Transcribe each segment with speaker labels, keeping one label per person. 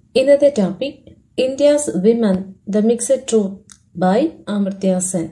Speaker 1: ഇന്നത്തെ topic India's women the mixed truth by Amartya Sen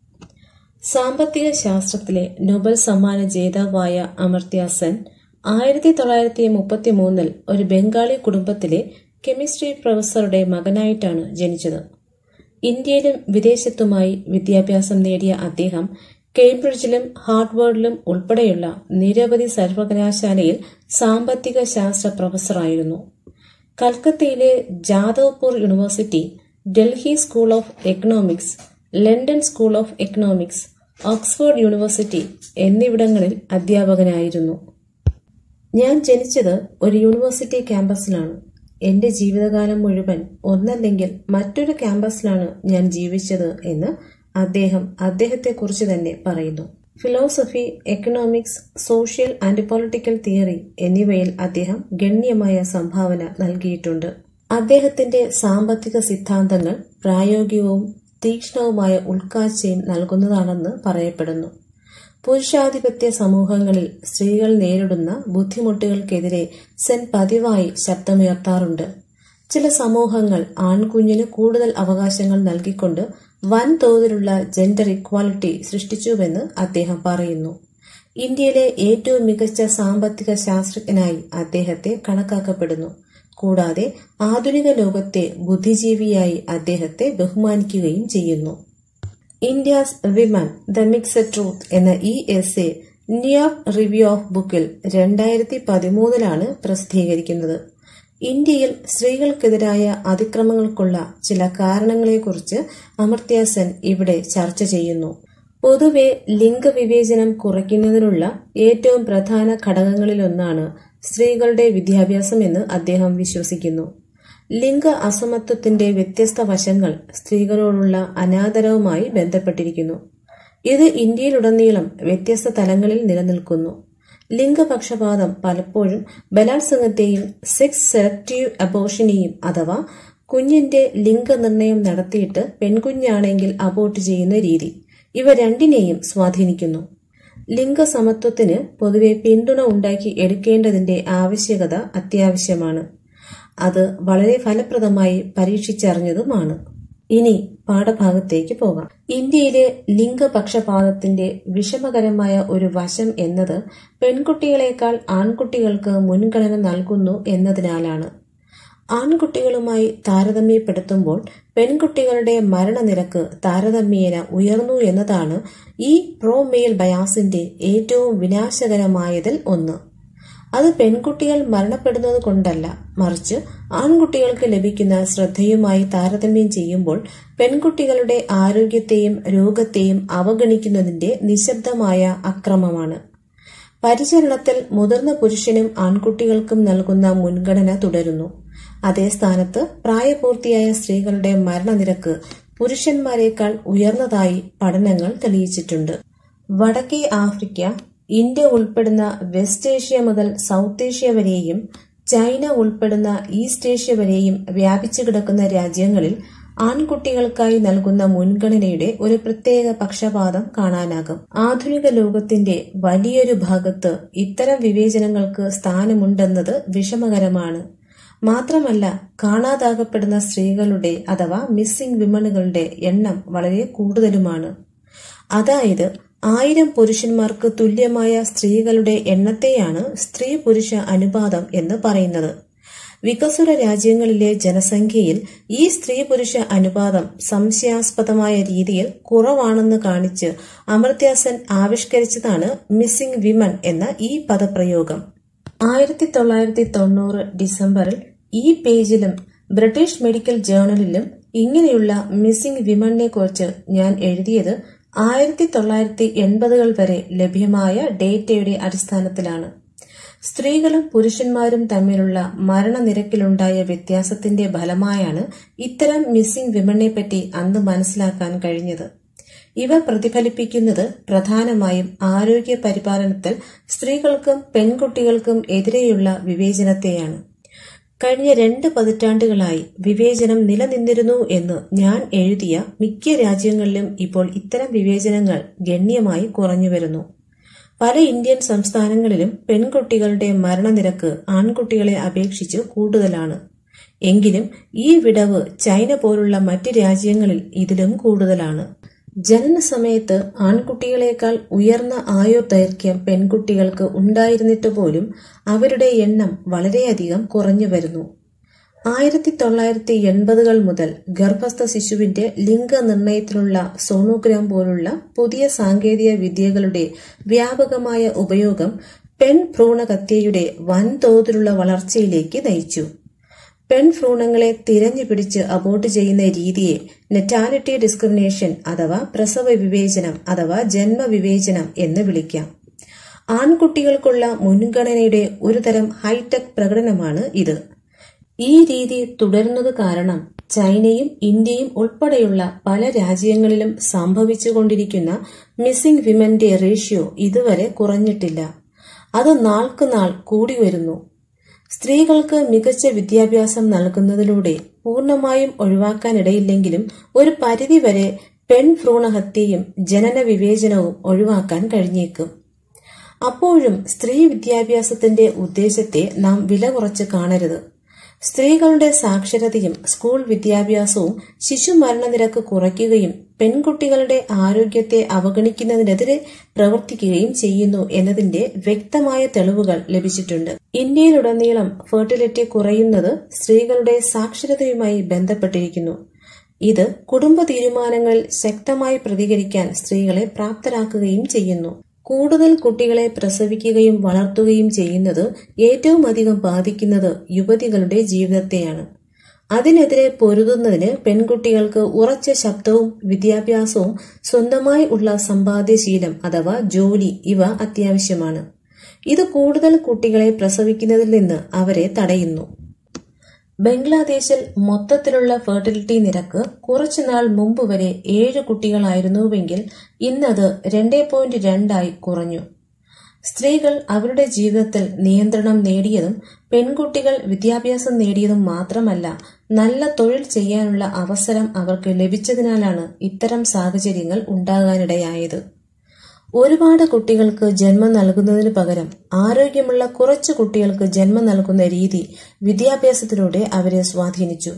Speaker 1: സാമ്പത്തിക ശാസ്ത്രത്തിലെ നൊബൽ സമ്മാന ജേതാവായ അമർത്യ സെൻ ആയിരത്തി തൊള്ളായിരത്തി മുപ്പത്തി മൂന്നിൽ ഒരു ബംഗാളി കുടുംബത്തിലെ കെമിസ്ട്രി പ്രൊഫസറുടെ മകനായിട്ടാണ് ജനിച്ചത് ഇന്ത്യയിലും വിദേശത്തുമായി വിദ്യാഭ്യാസം നേടിയ അദ്ദേഹം കേംബ്രിഡ്ജിലും ഹാർഡ്വേർഡിലും ഉൾപ്പെടെയുള്ള നിരവധി സർവകലാശാലയിൽ സാമ്പത്തിക ശാസ്ത്ര പ്രൊഫസറായിരുന്നു കൽക്കത്തയിലെ Jadavpur University Delhi School of Economics London School of Economics Oxford University എന്നിവിടങ്ങളിൽ അധ്യാപകനായിരുന്നു ഞാൻ ജനിച്ചത് ഒരു യൂണിവേഴ്സിറ്റി ക്യാമ്പസിലാണ് എന്റെ ജീവിതകാലം മുഴുവൻ ഒന്നല്ലെങ്കിൽ മറ്റൊരു ക്യാമ്പസിലാണ് ഞാൻ ജീവിച്ചത് എന്ന് അദ്ദേഹം അദ്ദേഹത്തെക്കുറിച്ച് തന്നെ പറയുന്നു philosophy economics social and political theory എന്നിവയിൽ അദ്ദേഹം ഗണ്യമായ സംഭാവന നൽകിയിട്ടുണ്ട് അദ്ദേഹത്തിന്റെ സാമ്പത്തിക സിദ്ധാന്തങ്ങൾ പ്രായോഗികവും തീക്ഷ്ണവുമായ ഉൾക്കാഴ്ചയും നൽകുന്നതാണെന്ന് പറയപ്പെടുന്നു പുരുഷാധിപത്യ സമൂഹങ്ങളിൽ സ്ത്രീകൾ നേരിടുന്ന ബുദ്ധിമുട്ടുകൾക്കെതിരെ സെൻ പതിവായി ശബ്ദമുയർത്താറുണ്ട് ചില സമൂഹങ്ങൾ ആൺകുഞ്ഞിന് കൂടുതൽ അവകാശങ്ങൾ നൽകിക്കൊണ്ട് വൻതോതിലുള്ള ജെൻഡർ ഇക്വാലിറ്റി സൃഷ്ടിച്ചുവെന്ന് അദ്ദേഹം പറയുന്നു ഇന്ത്യയിലെ ഏറ്റവും മികച്ച സാമ്പത്തിക ശാസ്ത്രജ്ഞനായി അദ്ദേഹത്തെ കണക്കാക്കപ്പെടുന്നു കൂടാതെ ആധുനിക ലോകത്തെ ബുദ്ധിജീവിയായി അദ്ദേഹത്തെ ബഹുമാനിക്കുകയും ചെയ്യുന്നു India's women the mixed truth എന്ന ഈ എസ് എ ന്യൂയോർക്ക് റിവ്യൂ ഓഫ് ബുക്കിൽ രണ്ടായിരത്തി പതിമൂന്നിലാണ് പ്രസിദ്ധീകരിക്കുന്നത് ഇന്ത്യയിൽ സ്ത്രീകൾക്കെതിരായ അതിക്രമങ്ങൾക്കുള്ള ചില കാരണങ്ങളെക്കുറിച്ച് അമർത്യ സെൻ ഇവിടെ ചർച്ച ചെയ്യുന്നു പൊതുവെ ലിംഗവിവേചനം കുറയ്ക്കുന്നതിനുള്ള ഏറ്റവും പ്രധാന ഘടകങ്ങളിലൊന്നാണ് സ്ത്രീകളുടെ വിദ്യാഭ്യാസം എന്ന് അദ്ദേഹം വിശ്വസിക്കുന്നു ലിംഗ അസമത്വത്തിന്റെ വ്യത്യസ്ത വശങ്ങൾ സ്ത്രീകളോടുള്ള അനാദരവുമായി ബന്ധപ്പെട്ടിരിക്കുന്നു ഇത് ഇന്ത്യയിലുടനീളം വ്യത്യസ്ത തലങ്ങളിൽ നിലനിൽക്കുന്നു ലിംഗപക്ഷപാതം പലപ്പോഴും ബലാത്സംഗത്തെയും സെക്സ് സെലക്റ്റീവ് അബോഷനെയും അഥവാ കുഞ്ഞിന്റെ ലിംഗനിർണയം നടത്തിയിട്ട് പെൺകുഞ്ഞാണെങ്കിൽ അബോർട്ട് ചെയ്യുന്ന രീതി ഇവ രണ്ടിനെയും സ്വാധീനിക്കുന്നു ലിംഗസമത്വത്തിന് പൊതുവെ പിന്തുണ ഉണ്ടാക്കി എടുക്കേണ്ടതിന്റെ ആവശ്യകത അത്യാവശ്യമാണ് അത് വളരെ ഫലപ്രദമായി പരീക്ഷിച്ചറിഞ്ഞതുമാണ് ഇനി പാഠഭാഗത്തേക്ക് പോകാം ഇന്ത്യയിലെ ലിംഗപക്ഷപാതത്തിന്റെ വിഷമകരമായ ഒരു വശം എന്നത് പെൺകുട്ടികളെക്കാൾ ആൺകുട്ടികൾക്ക് മുൻഗണന നൽകുന്നു എന്നതിനാലാണ് ആൺകുട്ടികളുമായി താരതമ്യപ്പെടുത്തുമ്പോൾ പെൺകുട്ടികളുടെ മരണനിരക്ക് താരതമ്യേന ഉയർന്നു എന്നതാണ് ഈ പ്രോമെയിൽ ബയാസിന്റെ ഏറ്റവും വിനാശകരമായതിൽ ഒന്ന് അത് പെൺകുട്ടികൾ മരണപ്പെടുന്നത് കൊണ്ടല്ല മറിച്ച് ആൺകുട്ടികൾക്ക് ലഭിക്കുന്ന ശ്രദ്ധയുമായി താരതമ്യം ചെയ്യുമ്പോൾ പെൺകുട്ടികളുടെ ആരോഗ്യത്തെയും രോഗത്തെയും അവഗണിക്കുന്നതിന്റെ നിശബ്ദമായ അക്രമമാണ് പരിചരണത്തിൽ മുതിർന്ന പുരുഷനും ആൺകുട്ടികൾക്കും നൽകുന്ന മുൻഗണന തുടരുന്നു അതേ സ്ഥാനത്ത് പ്രായപൂർത്തിയായ സ്ത്രീകളുടെ മരണനിരക്ക് പുരുഷന്മാരെക്കാൾ ഉയർന്നതായി പഠനങ്ങൾ തെളിയിച്ചിട്ടുണ്ട് വടക്കേ ആഫ്രിക്ക ഇന്ത്യ ഉൾപ്പെടുന്ന വെസ്റ്റ് ഏഷ്യ മുതൽ സൗത്ത് ഏഷ്യ വരെയും ചൈന ഉൾപ്പെടുന്ന ഈസ്റ്റ് ഏഷ്യ വരെയും വ്യാപിച്ചു കിടക്കുന്ന രാജ്യങ്ങളിൽ ആൺകുട്ടികൾക്കായി നൽകുന്ന മുൻഗണനയുടെ ഒരു പ്രത്യേക പക്ഷപാതം കാണാനാകും ആധുനിക ലോകത്തിന്റെ വലിയൊരു ഭാഗത്ത് ഇത്തരം വിവേചനങ്ങൾക്ക് സ്ഥാനമുണ്ടെന്നത് വിഷമകരമാണ് മാത്രമല്ല കാണാതാകപ്പെടുന്ന സ്ത്രീകളുടെ അഥവാ മിസ്സിംഗ് വിമണുകളുടെ എണ്ണം വളരെ കൂടുതലുമാണ് അതായത് ആയിരം പുരുഷന്മാർക്ക് തുല്യമായ സ്ത്രീകളുടെ എണ്ണത്തെയാണ് സ്ത്രീ പുരുഷ അനുപാതം എന്ന് പറയുന്നത് വികസ്വര രാജ്യങ്ങളിലെ ജനസംഖ്യയിൽ ഈ സ്ത്രീ പുരുഷ അനുപാതം സംശയാസ്പദമായ രീതിയിൽ കുറവാണെന്ന് കാണിച്ച് അമർത്യാസൻ ആവിഷ്കരിച്ചതാണ് മിസ്സിംഗ് വിമൻ എന്ന ഈ പദപ്രയോഗം ആയിരത്തി തൊള്ളായിരത്തി തൊണ്ണൂറ് ഡിസംബറിൽ ഈ പേജിലും ബ്രിട്ടീഷ് മെഡിക്കൽ ജേർണലിലും ഇങ്ങനെയുള്ള മിസ്സിംഗ് വിമണിനെ കുറിച്ച് ഞാൻ എഴുതിയത് ആയിരത്തി തൊള്ളായിരത്തി എൺപതുകൾ വരെ ലഭ്യമായ ഡേറ്റയുടെ അടിസ്ഥാനത്തിലാണ് സ്ത്രീകളും പുരുഷന്മാരും തമ്മിലുള്ള മരണനിരക്കിലുണ്ടായ വ്യത്യാസത്തിന്റെ ഫലമായാണ് ഇത്തരം മിസ്സിംഗ് വിമണിനെപ്പറ്റി അന്ന് മനസ്സിലാക്കാൻ കഴിഞ്ഞത് ഇവ പ്രതിഫലിപ്പിക്കുന്നത് പ്രധാനമായും ആരോഗ്യ പരിപാലനത്തിൽ സ്ത്രീകൾക്കും പെൺകുട്ടികൾക്കും എതിരെയുള്ള വിവേചനത്തെയാണ് കഴിഞ്ഞ രണ്ട് പതിറ്റാണ്ടുകളായി വിവേചനം നിലനിന്നിരുന്നു എന്ന് ഞാൻ എഴുതിയ മിക്ക രാജ്യങ്ങളിലും ഇപ്പോൾ ഇത്തരം വിവേചനങ്ങൾ ഗണ്യമായി കുറഞ്ഞുവരുന്നു പല ഇന്ത്യൻ സംസ്ഥാനങ്ങളിലും പെൺകുട്ടികളുടെ മരണനിരക്ക് ആൺകുട്ടികളെ അപേക്ഷിച്ച് കൂടുതലാണ് എങ്കിലും ഈ വിടവ് ചൈന പോലുള്ള മറ്റ് രാജ്യങ്ങളിൽ ഇതിലും കൂടുതലാണ് ജനന സമയത്ത് ആൺകുട്ടികളെക്കാൾ ഉയർന്ന ആയുർദൈർഘ്യം പെൺകുട്ടികൾക്ക് ഉണ്ടായിരുന്നിട്ട് പോലും അവരുടെ എണ്ണം വളരെയധികം കുറഞ്ഞു വരുന്നു ആയിരത്തി തൊള്ളായിരത്തി എൺപതുകൾ മുതൽ ഗർഭസ്ഥ ശിശുവിന്റെ ലിംഗനിർണയത്തിനുള്ള സോണോഗ്രാം പോലുള്ള പുതിയ സാങ്കേതിക വിദ്യകളുടെ വ്യാപകമായ ഉപയോഗം പെൺ ഭ്രൂണഹത്യയുടെ വൻതോതിലുള്ള വളർച്ചയിലേക്ക് നയിച്ചു പെൺഭ്രൂണങ്ങളെ തിരഞ്ഞു പിടിച്ച് അബോർട്ട് ചെയ്യുന്ന രീതിയെ നെറ്റാലിറ്റി ഡിസ്ക്രിമിനേഷൻ അഥവാ പ്രസവ വിവേചനം അഥവാ ജന്മവിവേചനം എന്ന് വിളിക്കാം ആൺകുട്ടികൾക്കുള്ള മുൻഗണനയുടെ ഒരുതരം ഹൈടെക് പ്രകടനമാണ് ഇത് ഈ രീതി തുടരുന്നത് കാരണം ചൈനയും ഇന്ത്യയും ഉൾപ്പെടെയുള്ള പല രാജ്യങ്ങളിലും സംഭവിച്ചുകൊണ്ടിരിക്കുന്ന മിസ്സിംഗ് വിമന്റെ റേഷ്യോ ഇതുവരെ കുറഞ്ഞിട്ടില്ല അത് നാൾക്കുനാൾ കൂടി വരുന്നു സ്ത്രീകൾക്ക് മികച്ച വിദ്യാഭ്യാസം നൽകുന്നതിലൂടെ പൂർണ്ണമായും ഒഴിവാക്കാനിടയില്ലെങ്കിലും ഒരു പരിധിവരെ പെൺഭ്രൂണഹത്യയും ജനന വിവേചനവും ഒഴിവാക്കാൻ കഴിഞ്ഞേക്കും അപ്പോഴും സ്ത്രീ വിദ്യാഭ്യാസത്തിന്റെ ഉദ്ദേശത്തെ നാം വില കുറച്ച് കാണരുത് സ്ത്രീകളുടെ സാക്ഷരതയും സ്കൂൾ വിദ്യാഭ്യാസവും ശിശു മരണനിരക്ക് കുറയ്ക്കുകയും പെൺകുട്ടികളുടെ ആരോഗ്യത്തെ അവഗണിക്കുന്നതിനെതിരെ പ്രവർത്തിക്കുകയും ചെയ്യുന്നു എന്നതിന്റെ വ്യക്തമായ തെളിവുകൾ ലഭിച്ചിട്ടുണ്ട് ഇന്ത്യയിലുടനീളം ഫെർട്ടിലിറ്റി കുറയുന്നത് സ്ത്രീകളുടെ സാക്ഷരതയുമായി ബന്ധപ്പെട്ടിരിക്കുന്നു ഇത് കുടുംബ തീരുമാനങ്ങളിൽ ശക്തമായി പ്രതികരിക്കാൻ സ്ത്രീകളെ പ്രാപ്തരാക്കുകയും ചെയ്യുന്നു കൂടുതൽ കുട്ടികളെ പ്രസവിക്കുകയും വളർത്തുകയും ചെയ്യുന്നത് ഏറ്റവും അധികം ബാധിക്കുന്നത് യുവതികളുടെ ജീവിതത്തെയാണ് അതിനെതിരെ പൊരുതുന്നതിന് പെൺകുട്ടികൾക്ക് ഉറച്ച ശബ്ദവും വിദ്യാഭ്യാസവും സ്വന്തമായി ഉള്ള സമ്പാദ്യശീലം അഥവാ ജോലി ഇവ അത്യാവശ്യമാണ് ഇത് കൂടുതൽ കുട്ടികളെ പ്രസവിക്കുന്നതിൽ നിന്ന് അവരെ തടയുന്നു ബംഗ്ലാദേശിൽ മൊത്തത്തിലുള്ള ഫെർട്ടിലിറ്റി നിരക്ക് കുറച്ചുനാൾ മുമ്പ് വരെ ഏഴ് കുട്ടികളായിരുന്നുവെങ്കിൽ ഇന്നത് രണ്ടേ പോയിന്റ് രണ്ടായി കുറഞ്ഞു സ്ത്രീകൾ അവരുടെ ജീവിതത്തിൽ നിയന്ത്രണം നേടിയതും പെൺകുട്ടികൾ വിദ്യാഭ്യാസം നേടിയതും മാത്രമല്ല നല്ല തൊഴിൽ ചെയ്യാനുള്ള അവസരം അവർക്ക് ലഭിച്ചതിനാലാണ് ഇത്തരം സാഹചര്യങ്ങൾ ഉണ്ടാകാനിടയായത് ഒരുപാട് കുട്ടികൾക്ക് ജന്മം നൽകുന്നതിന് പകരം ആരോഗ്യമുള്ള കുറച്ച് കുട്ടികൾക്ക് ജന്മം നൽകുന്ന രീതി വിദ്യാഭ്യാസത്തിലൂടെ അവരെ സ്വാധീനിച്ചു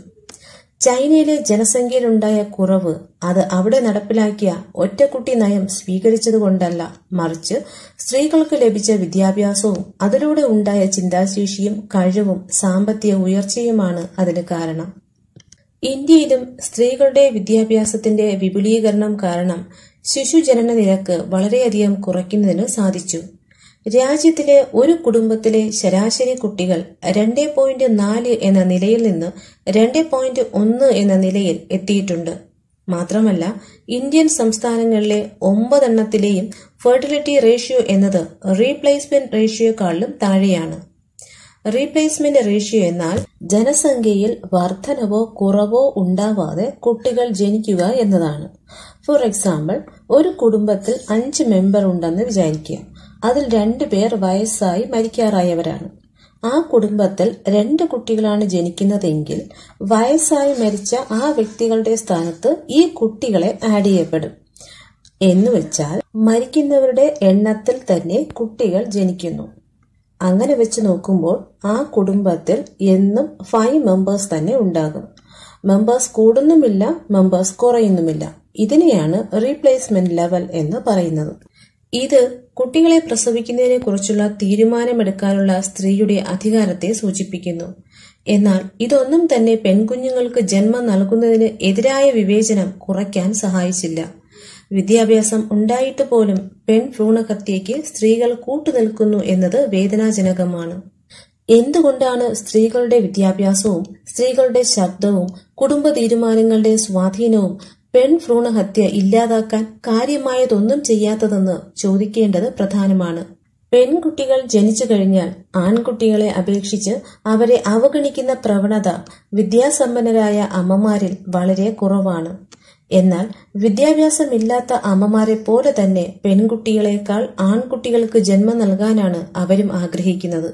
Speaker 1: ചൈനയിലെ ജനസംഖ്യയിലുണ്ടായ കുറവ് അത് അവിടെ നടപ്പിലാക്കിയ ഒറ്റക്കുട്ടി നയം സ്വീകരിച്ചതുകൊണ്ടല്ല മറിച്ച് സ്ത്രീകൾക്ക് ലഭിച്ച വിദ്യാഭ്യാസവും അതിലൂടെ ഉണ്ടായ ചിന്താശേഷിയും കഴിവും സാമ്പത്തിക ഉയർച്ചയുമാണ് അതിന് കാരണം ഇന്ത്യയിലും സ്ത്രീകളുടെ വിദ്യാഭ്യാസത്തിന്റെ വിപുലീകരണം കാരണം ശിശുജനന നിരക്ക് വളരെയധികം കുറയ്ക്കുന്നതിന് സാധിച്ചു രാജ്യത്തിലെ ഒരു കുടുംബത്തിലെ ശരാശരി കുട്ടികൾ രണ്ട് പോയിന്റ് നാല് എന്ന നിലയിൽ നിന്ന് രണ്ട് പോയിന്റ് ഒന്ന് എന്ന നിലയിൽ എത്തിയിട്ടുണ്ട് മാത്രമല്ല ഇന്ത്യൻ സംസ്ഥാനങ്ങളിലെ ഒമ്പതെണ്ണത്തിലെയും ഫെർട്ടിലിറ്റി റേഷ്യോ എന്നത് റീപ്ലേസ്മെന്റ് റേഷ്യോക്കാളിലും താഴെയാണ് റീപ്ലേസ്മെന്റ് റേഷ്യോ എന്നാൽ ജനസംഖ്യയിൽ വർധനവോ കുറവോ ഉണ്ടാവാതെ കുട്ടികൾ ജനിക്കുക എന്നതാണ് ഫോർ എക്സാമ്പിൾ ഒരു കുടുംബത്തിൽ അഞ്ച് മെമ്പർ ഉണ്ടെന്ന് വിചാരിക്കുക അതിൽ രണ്ടു പേർ വയസ്സായി മരിക്കാറായവരാണ് ആ കുടുംബത്തിൽ രണ്ട് കുട്ടികളാണ് ജനിക്കുന്നതെങ്കിൽ വയസ്സായി മരിച്ച ആ വ്യക്തികളുടെ സ്ഥാനത്ത് ഈ കുട്ടികളെ ആഡ് ചെയ്യപ്പെടും എന്നുവെച്ചാൽ മരിക്കുന്നവരുടെ എണ്ണത്തിൽ തന്നെ കുട്ടികൾ ജനിക്കുന്നു അങ്ങനെ വെച്ച് നോക്കുമ്പോൾ ആ കുടുംബത്തിൽ എന്നും ഫൈവ് മെമ്പേഴ്സ് തന്നെ ഉണ്ടാകും മെമ്പേഴ്സ് കൂടുന്നുമില്ല മെമ്പേഴ്സ് കുറയുന്നുമില്ല ഇതിനെയാണ് റീപ്ലേസ്മെന്റ് ലെവൽ എന്ന് പറയുന്നത് ഇത് കുട്ടികളെ പ്രസവിക്കുന്നതിനെ കുറിച്ചുള്ള തീരുമാനമെടുക്കാനുള്ള സ്ത്രീയുടെ അധികാരത്തെ സൂചിപ്പിക്കുന്നു എന്നാൽ ഇതൊന്നും തന്നെ പെൺകുഞ്ഞുങ്ങൾക്ക് ജന്മം നൽകുന്നതിന് എതിരായ വിവേചനം കുറയ്ക്കാൻ സഹായിച്ചില്ല വിദ്യാഭ്യാസം ഉണ്ടായിട്ട് പോലും പെൺ ഭ്രൂണഹത്യയ്ക്ക് സ്ത്രീകൾ കൂട്ടുനിൽക്കുന്നു എന്നത് വേദനാജനകമാണ് എന്തുകൊണ്ടാണ് സ്ത്രീകളുടെ വിദ്യാഭ്യാസവും സ്ത്രീകളുടെ ശബ്ദവും കുടുംബ തീരുമാനങ്ങളുടെ സ്വാധീനവും പെൺ ഭ്രൂണഹത്യ ഇല്ലാതാക്കാൻ കാര്യമായതൊന്നും ചെയ്യാത്തതെന്ന് ചോദിക്കേണ്ടത് പ്രധാനമാണ് പെൺകുട്ടികൾ ജനിച്ചു കഴിഞ്ഞാൽ ആൺകുട്ടികളെ അപേക്ഷിച്ച് അവരെ അവഗണിക്കുന്ന പ്രവണത വിദ്യാസമ്പന്നരായ അമ്മമാരിൽ വളരെ കുറവാണ് എന്നാൽ വിദ്യാഭ്യാസമില്ലാത്ത അമ്മമാരെ പോലെ തന്നെ പെൺകുട്ടികളെക്കാൾ ആൺകുട്ടികൾക്ക് ജന്മം നൽകാനാണ് അവരും ആഗ്രഹിക്കുന്നത്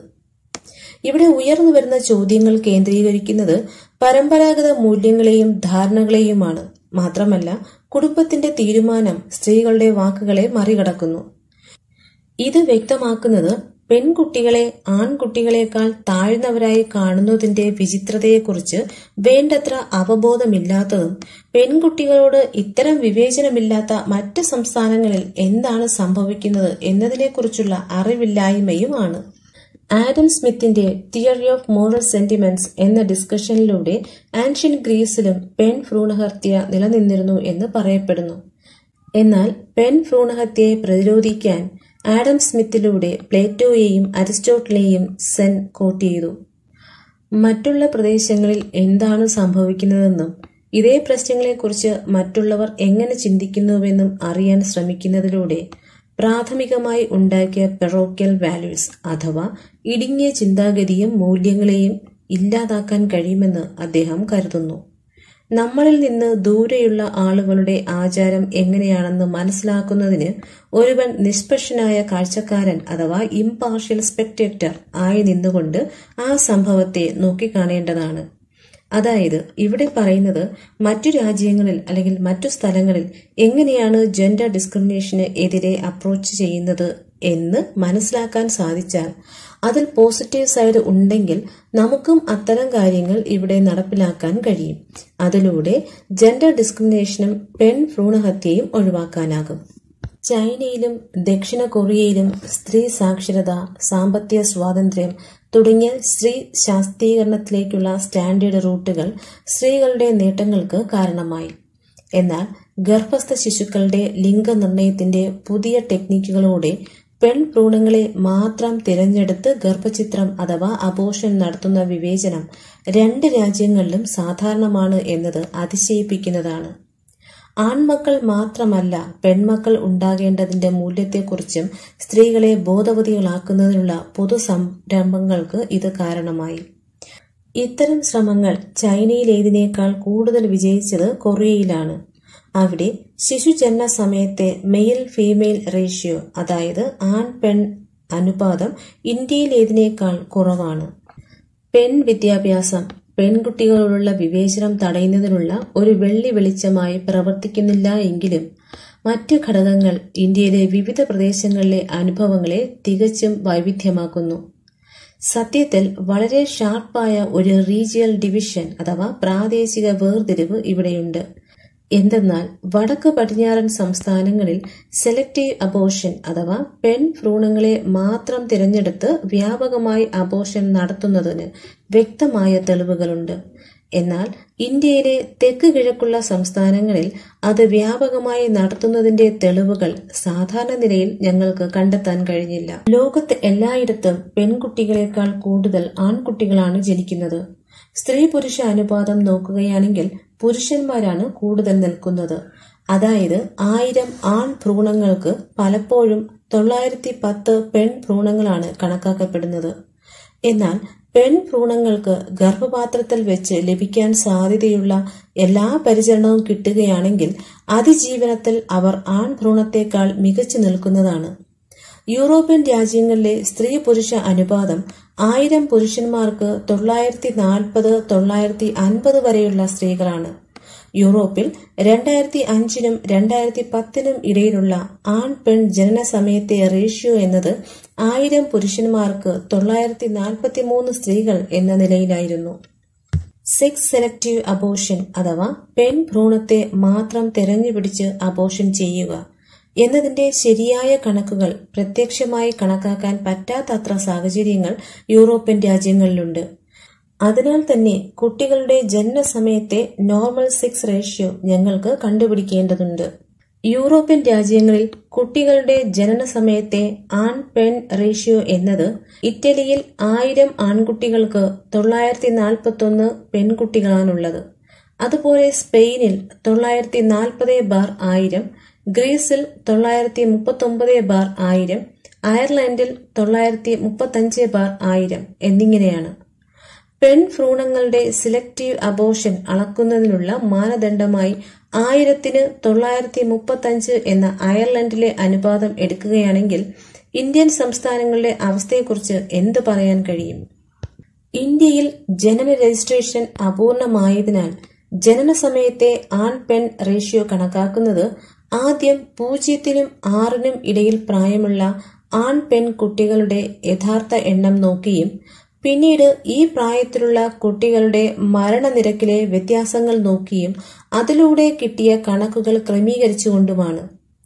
Speaker 1: ഇവിടെ ഉയർന്നു വരുന്ന ചോദ്യങ്ങൾ കേന്ദ്രീകരിക്കുന്നത് പരമ്പരാഗത മൂല്യങ്ങളെയും ധാരണകളെയുമാണ് മാത്രമല്ല കുടുംബത്തിന്റെ തീരുമാനം സ്ത്രീകളുടെ വാക്കുകളെ മറികടക്കുന്നു ഇത് വ്യക്തമാക്കുന്നത് പെൺകുട്ടികളെ ആൺകുട്ടികളെക്കാൾ താഴ്ന്നവരായി കാണുന്നതിന്റെ വിചിത്രതയെക്കുറിച്ച് വേണ്ടത്ര അവബോധമില്ലാത്തതും പെൺകുട്ടികളോട് ഇത്തരം വിവേചനമില്ലാത്ത മറ്റ് സംസ്ഥാനങ്ങളിൽ എന്താണ് സംഭവിക്കുന്നത് എന്നതിനെക്കുറിച്ചുള്ള അറിവില്ലായ്മയുമാണ് ആഡം സ്മിത്തിന്റെ തിയറി ഓഫ് മോറൽ സെന്റിമെന്റ്സ് എന്ന ഡിസ്കഷനിലൂടെ ആൻഷ്യൻ ഗ്രീസിലും പെൺ ഭ്രൂണഹത്യ നിലനിന്നിരുന്നു എന്ന് പറയപ്പെടുന്നു എന്നാൽ പെൺ ഭ്രൂണഹത്യയെ പ്രതിരോധിക്കാൻ ആഡം സ്മിത്തിലൂടെ പ്ലേറ്റോയെയും അരിസ്റ്റോട്ടിലെയും സെൻ കോട്ട് ചെയ്തു മറ്റുള്ള പ്രദേശങ്ങളിൽ എന്താണ് സംഭവിക്കുന്നതെന്നും ഇതേ പ്രശ്നങ്ങളെക്കുറിച്ച് മറ്റുള്ളവർ എങ്ങനെ ചിന്തിക്കുന്നുവെന്നും അറിയാൻ ശ്രമിക്കുന്നതിലൂടെ പ്രാഥമികമായി ഉണ്ടാക്കിയ പെറോക്കൽ വാല്യൂസ് അഥവാ ഇടുങ്ങിയ ചിന്താഗതിയും മൂല്യങ്ങളെയും ഇല്ലാതാക്കാൻ കഴിയുമെന്ന് അദ്ദേഹം കരുതുന്നു നമ്മളിൽ നിന്ന് ദൂരെയുള്ള ആളുകളുടെ ആചാരം എങ്ങനെയാണെന്ന് മനസ്സിലാക്കുന്നതിന് ഒരുവൻ നിഷ്പക്ഷനായ കാഴ്ചക്കാരൻ അഥവാ ഇംപാർഷ്യൽ സ്പെക്ടേറ്റർ ആയി നിന്നുകൊണ്ട് ആ സംഭവത്തെ നോക്കിക്കാണേണ്ടതാണ് അതായത് ഇവിടെ പറയുന്നത് മറ്റു രാജ്യങ്ങളിൽ അല്ലെങ്കിൽ മറ്റു സ്ഥലങ്ങളിൽ എങ്ങനെയാണ് ജെൻഡർ ഡിസ്ക്രിമിനേഷന് എതിരെ അപ്രോച്ച് ചെയ്യുന്നത് എന്ന് മനസ്സിലാക്കാൻ സാധിച്ചാൽ അതിൽ പോസിറ്റീവ് സൈഡ് ഉണ്ടെങ്കിൽ നമുക്കും അത്തരം കാര്യങ്ങൾ ഇവിടെ നടപ്പിലാക്കാൻ കഴിയും അതിലൂടെ ജെൻഡർ ഡിസ്ക്രിമിനേഷനും പെൺ ഭ്രൂണഹത്യയും ഒഴിവാക്കാനാകും ചൈനയിലും ദക്ഷിണ കൊറിയയിലും സ്ത്രീ സാക്ഷരത സാമ്പത്തിക സ്വാതന്ത്ര്യം തുടങ്ങിയ സ്ത്രീ ശാസ്ത്രീകരണത്തിലേക്കുള്ള സ്റ്റാൻഡേർഡ് റൂട്ടുകൾ സ്ത്രീകളുടെ നേട്ടങ്ങൾക്ക് കാരണമായി എന്നാൽ ഗർഭസ്ഥ ശിശുക്കളുടെ ലിംഗനിർണയത്തിന്റെ പുതിയ ടെക്നിക്കുകളോടെ പെൺഭ്രൂണങ്ങളെ മാത്രം തിരഞ്ഞെടുത്ത് ഗർഭചിത്രം അഥവാ അബോഷൻ നടത്തുന്ന വിവേചനം രണ്ട് രാജ്യങ്ങളിലും സാധാരണമാണ് എന്നത് അതിശയിപ്പിക്കുന്നതാണ് ആൺമക്കൾ മാത്രമല്ല പെൺമക്കൾ ഉണ്ടാകേണ്ടതിന്റെ മൂല്യത്തെക്കുറിച്ചും സ്ത്രീകളെ ബോധവതികളാക്കുന്നതിനുള്ള പൊതു സംരംഭങ്ങൾക്ക് ഇത് കാരണമായി ഇത്തരം ശ്രമങ്ങൾ ചൈനയിലേതിനേക്കാൾ കൂടുതൽ വിജയിച്ചത് കൊറിയയിലാണ് അവിടെ ശിശുജന്മ സമയത്തെ മെയിൽ ഫീമെയിൽ റേഷ്യോ അതായത് ആൺ പെൺ അനുപാതം ഇന്ത്യയിലേതിനേക്കാൾ കുറവാണ് പെൺ വിദ്യാഭ്യാസം പെൺകുട്ടികളോടുള്ള വിവേചനം തടയുന്നതിനുള്ള ഒരു വെള്ളി വെളിച്ചമായി പ്രവർത്തിക്കുന്നില്ല എങ്കിലും മറ്റ് ഘടകങ്ങൾ ഇന്ത്യയിലെ വിവിധ പ്രദേശങ്ങളിലെ അനുഭവങ്ങളെ തികച്ചും വൈവിധ്യമാക്കുന്നു സത്യത്തിൽ വളരെ ഷാർപ്പായ ഒരു റീജിയൽ ഡിവിഷൻ അഥവാ പ്രാദേശിക വേർതിരിവ് ഇവിടെയുണ്ട് എന്തെന്നാൽ വടക്ക് പടിഞ്ഞാറൻ സംസ്ഥാനങ്ങളിൽ സെലക്റ്റീവ് അബോഷൻ അഥവാ പെൺ ഭ്രൂണങ്ങളെ മാത്രം തിരഞ്ഞെടുത്ത് വ്യാപകമായി അബോഷൻ നടത്തുന്നതിന് വ്യക്തമായ തെളിവുകളുണ്ട് എന്നാൽ ഇന്ത്യയിലെ തെക്ക് കിഴക്കുള്ള സംസ്ഥാനങ്ങളിൽ അത് വ്യാപകമായി നടത്തുന്നതിന്റെ തെളിവുകൾ സാധാരണ നിലയിൽ ഞങ്ങൾക്ക് കണ്ടെത്താൻ കഴിഞ്ഞില്ല ലോകത്ത് എല്ലായിടത്തും പെൺകുട്ടികളെക്കാൾ കൂടുതൽ ആൺകുട്ടികളാണ് ജനിക്കുന്നത് സ്ത്രീ പുരുഷ അനുപാതം നോക്കുകയാണെങ്കിൽ പുരുഷന്മാരാണ് കൂടുതൽ നിൽക്കുന്നത് അതായത് ആയിരം ആൺ ഭ്രൂണങ്ങൾക്ക് പലപ്പോഴും തൊള്ളായിരത്തി പത്ത് പെൺ ഭ്രൂണങ്ങളാണ് കണക്കാക്കപ്പെടുന്നത് എന്നാൽ പെൺ ഭ്രൂണങ്ങൾക്ക് ഗർഭപാത്രത്തിൽ വെച്ച് ലഭിക്കാൻ സാധ്യതയുള്ള എല്ലാ പരിചരണവും കിട്ടുകയാണെങ്കിൽ അതിജീവനത്തിൽ അവർ ആൺ ഭ്രൂണത്തെക്കാൾ മികച്ചു നിൽക്കുന്നതാണ് യൂറോപ്യൻ രാജ്യങ്ങളിലെ സ്ത്രീ പുരുഷ അനുപാതം ആയിരം പുരുഷന്മാർക്ക് തൊള്ളായിരത്തി നാൽപ്പത് തൊള്ളായിരത്തി അൻപത് വരെയുള്ള സ്ത്രീകളാണ് യൂറോപ്പിൽ രണ്ടായിരത്തി അഞ്ചിനും രണ്ടായിരത്തി പത്തിനും ഇടയിലുള്ള ആൺ പെൺ ജനന സമയത്തെ റേഷ്യോ എന്നത് ആയിരം പുരുഷന്മാർക്ക് തൊള്ളായിരത്തി നാൽപ്പത്തി മൂന്ന് സ്ത്രീകൾ എന്ന നിലയിലായിരുന്നു സെക്സ് സെലക്റ്റീവ് അബോഷൻ അഥവാ പെൺ ഭ്രൂണത്തെ മാത്രം തെരഞ്ഞുപിടിച്ച് അബോഷൻ ചെയ്യുക എന്നതിന്റെ ശരിയായ കണക്കുകൾ പ്രത്യക്ഷമായി കണക്കാക്കാൻ പറ്റാത്തത്ര സാഹചര്യങ്ങൾ യൂറോപ്യൻ രാജ്യങ്ങളിലുണ്ട് അതിനാൽ തന്നെ കുട്ടികളുടെ ജനനസമയത്തെ നോർമൽ സെക്സ് റേഷ്യോ ഞങ്ങൾക്ക് കണ്ടുപിടിക്കേണ്ടതുണ്ട് യൂറോപ്യൻ രാജ്യങ്ങളിൽ കുട്ടികളുടെ ജനന സമയത്തെ ആൺ പെൺ റേഷ്യോ എന്നത് ഇറ്റലിയിൽ ആയിരം ആൺകുട്ടികൾക്ക് തൊള്ളായിരത്തി നാൽപ്പത്തൊന്ന് പെൺകുട്ടികളാണുള്ളത് അതുപോലെ സ്പെയിനിൽ തൊള്ളായിരത്തി നാൽപ്പത് ബാർ ആയിരം ഗ്രീസിൽ തൊള്ളായിരത്തി മുപ്പത്തൊമ്പത് ബാർ ആയിരം അയർലൻഡിൽ തൊള്ളായിരത്തി മുപ്പത്തഞ്ച് ബാർ ആയിരം എന്നിങ്ങനെയാണ് പെൺ ഭ്രൂണങ്ങളുടെ സിലക്റ്റീവ് അബോഷൻ അളക്കുന്നതിനുള്ള മാനദണ്ഡമായി ആയിരത്തിന് തൊള്ളായിരത്തി മുപ്പത്തഞ്ച് എന്ന അയർലൻഡിലെ അനുപാതം എടുക്കുകയാണെങ്കിൽ ഇന്ത്യൻ സംസ്ഥാനങ്ങളുടെ അവസ്ഥയെക്കുറിച്ച് എന്ത് പറയാൻ കഴിയും ഇന്ത്യയിൽ ജനന രജിസ്ട്രേഷൻ അപൂർണമായതിനാൽ ജനന സമയത്തെ ആൺ പെൺ റേഷ്യോ കണക്കാക്കുന്നത് ആദ്യം പൂജ്യത്തിനും ആറിനും ഇടയിൽ പ്രായമുള്ള ആൺ പെൺ കുട്ടികളുടെ യഥാർത്ഥ എണ്ണം നോക്കിയും പിന്നീട് ഈ പ്രായത്തിലുള്ള കുട്ടികളുടെ മരണനിരക്കിലെ വ്യത്യാസങ്ങൾ നോക്കിയും അതിലൂടെ കിട്ടിയ കണക്കുകൾ ക്രമീകരിച്ചുകൊണ്ടുമാണ്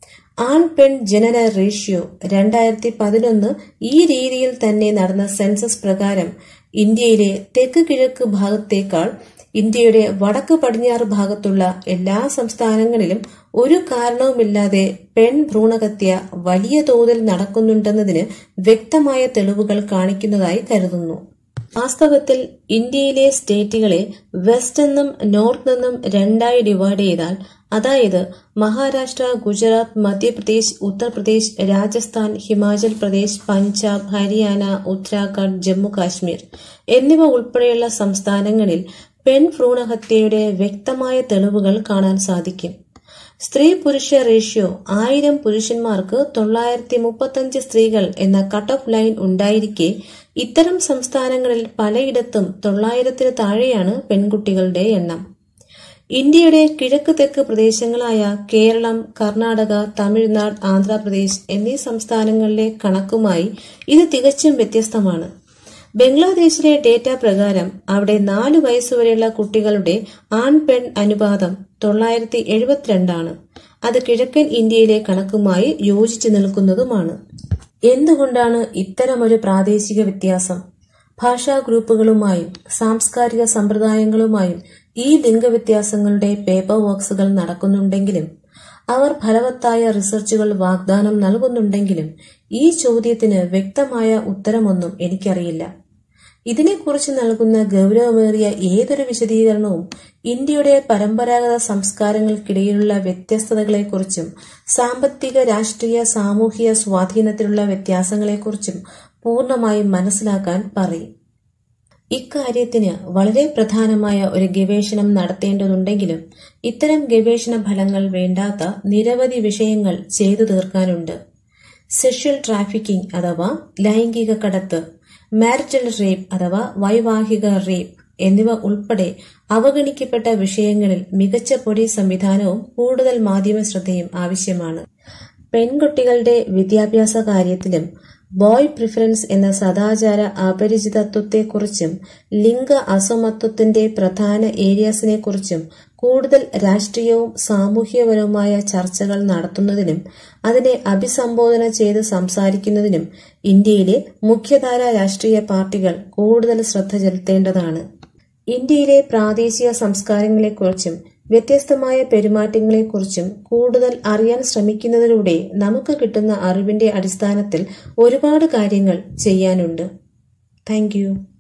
Speaker 1: ആൺ പെൺ ജനന റേഷ്യോ രണ്ടായിരത്തി പതിനൊന്ന് ഈ രീതിയിൽ തന്നെ നടന്ന സെൻസസ് പ്രകാരം ഇന്ത്യയിലെ തെക്ക് കിഴക്ക് ഭാഗത്തേക്കാൾ ഇന്ത്യയുടെ വടക്ക് പടിഞ്ഞാറ് ഭാഗത്തുള്ള എല്ലാ സംസ്ഥാനങ്ങളിലും ഒരു കാരണവുമില്ലാതെ പെൺ ഭ്രൂണഹത്യ വലിയ തോതിൽ നടക്കുന്നുണ്ടെന്നതിന് വ്യക്തമായ തെളിവുകൾ കാണിക്കുന്നതായി കരുതുന്നു വാസ്തവത്തിൽ ഇന്ത്യയിലെ സ്റ്റേറ്റുകളെ വെസ്റ്റ് എന്നും നോർത്ത് എന്നും രണ്ടായി ഡിവൈഡ് ചെയ്താൽ അതായത് മഹാരാഷ്ട്ര ഗുജറാത്ത് മധ്യപ്രദേശ് ഉത്തർപ്രദേശ് രാജസ്ഥാൻ ഹിമാചൽ പ്രദേശ് പഞ്ചാബ് ഹരിയാന ഉത്തരാഖണ്ഡ് ജമ്മു കാശ്മീർ എന്നിവ ഉൾപ്പെടെയുള്ള സംസ്ഥാനങ്ങളിൽ പെൺ ഭ്രൂണഹത്യയുടെ വ്യക്തമായ തെളിവുകൾ കാണാൻ സാധിക്കും സ്ത്രീ പുരുഷ റേഷ്യോ ആയിരം പുരുഷന്മാർക്ക് തൊള്ളായിരത്തി മുപ്പത്തഞ്ച് സ്ത്രീകൾ എന്ന കട്ട് ഓഫ് ലൈൻ ഉണ്ടായിരിക്കെ ഇത്തരം സംസ്ഥാനങ്ങളിൽ പലയിടത്തും തൊള്ളായിരത്തിന് താഴെയാണ് പെൺകുട്ടികളുടെ എണ്ണം ഇന്ത്യയുടെ കിഴക്ക് തെക്ക് പ്രദേശങ്ങളായ കേരളം കർണാടക തമിഴ്നാട് ആന്ധ്രാപ്രദേശ് എന്നീ സംസ്ഥാനങ്ങളിലെ കണക്കുമായി ഇത് തികച്ചും വ്യത്യസ്തമാണ് ബംഗ്ലാദേശിലെ ഡേറ്റ പ്രകാരം അവിടെ നാലു വയസ്സുവരെയുള്ള കുട്ടികളുടെ ആൺ പെൺ അനുപാതം തൊള്ളായിരത്തി എഴുപത്തിരണ്ടാണ് അത് കിഴക്കൻ ഇന്ത്യയിലെ കണക്കുമായി യോജിച്ചു നിൽക്കുന്നതുമാണ് എന്തുകൊണ്ടാണ് ഇത്തരമൊരു പ്രാദേശിക വ്യത്യാസം ഭാഷാ ഗ്രൂപ്പുകളുമായും സാംസ്കാരിക സമ്പ്രദായങ്ങളുമായും ഈ ലിംഗവ്യത്യാസങ്ങളുടെ പേപ്പർ വർക്ക്സുകൾ നടക്കുന്നുണ്ടെങ്കിലും അവർ ഫലവത്തായ റിസർച്ചുകൾ വാഗ്ദാനം നൽകുന്നുണ്ടെങ്കിലും ഈ ചോദ്യത്തിന് വ്യക്തമായ ഉത്തരമൊന്നും എനിക്കറിയില്ല ഇതിനെക്കുറിച്ച് നൽകുന്ന ഗൗരവമേറിയ ഏതൊരു വിശദീകരണവും ഇന്ത്യയുടെ പരമ്പരാഗത സംസ്കാരങ്ങൾക്കിടയിലുള്ള വ്യത്യസ്തതകളെക്കുറിച്ചും സാമ്പത്തിക രാഷ്ട്രീയ സാമൂഹിക സ്വാധീനത്തിലുള്ള വ്യത്യാസങ്ങളെക്കുറിച്ചും പൂർണ്ണമായും മനസ്സിലാക്കാൻ പറയും ഇക്കാര്യത്തിന് വളരെ പ്രധാനമായ ഒരു ഗവേഷണം നടത്തേണ്ടതുണ്ടെങ്കിലും ഇത്തരം ഗവേഷണ ഫലങ്ങൾ വേണ്ടാത്ത നിരവധി വിഷയങ്ങൾ ചെയ്തു തീർക്കാനുണ്ട് സെക്ഷൽ ട്രാഫിക്കിംഗ് അഥവാ ലൈംഗിക കടത്ത് മാരിറ്റൽ റേപ്പ് അഥവാ വൈവാഹിക റേപ്പ് എന്നിവ ഉൾപ്പെടെ അവഗണിക്കപ്പെട്ട വിഷയങ്ങളിൽ മികച്ച പൊടി സംവിധാനവും കൂടുതൽ മാധ്യമ ശ്രദ്ധയും ആവശ്യമാണ് പെൺകുട്ടികളുടെ വിദ്യാഭ്യാസ കാര്യത്തിലും ബോയ് പ്രിഫറൻസ് എന്ന സദാചാര അപരിചിതത്വത്തെക്കുറിച്ചും ലിംഗ അസമത്വത്തിന്റെ പ്രധാന ഏരിയാസിനെക്കുറിച്ചും കൂടുതൽ രാഷ്ട്രീയവും സാമൂഹ്യപരവുമായ ചർച്ചകൾ നടത്തുന്നതിനും അതിനെ അഭിസംബോധന ചെയ്ത് സംസാരിക്കുന്നതിനും ഇന്ത്യയിലെ മുഖ്യധാര രാഷ്ട്രീയ പാർട്ടികൾ കൂടുതൽ ശ്രദ്ധ ചെലുത്തേണ്ടതാണ് ഇന്ത്യയിലെ പ്രാദേശിക സംസ്കാരങ്ങളെക്കുറിച്ചും വ്യത്യസ്തമായ പെരുമാറ്റങ്ങളെക്കുറിച്ചും കൂടുതൽ അറിയാൻ ശ്രമിക്കുന്നതിലൂടെ നമുക്ക് കിട്ടുന്ന അറിവിന്റെ അടിസ്ഥാനത്തിൽ ഒരുപാട് കാര്യങ്ങൾ ചെയ്യാനുണ്ട് താങ്ക്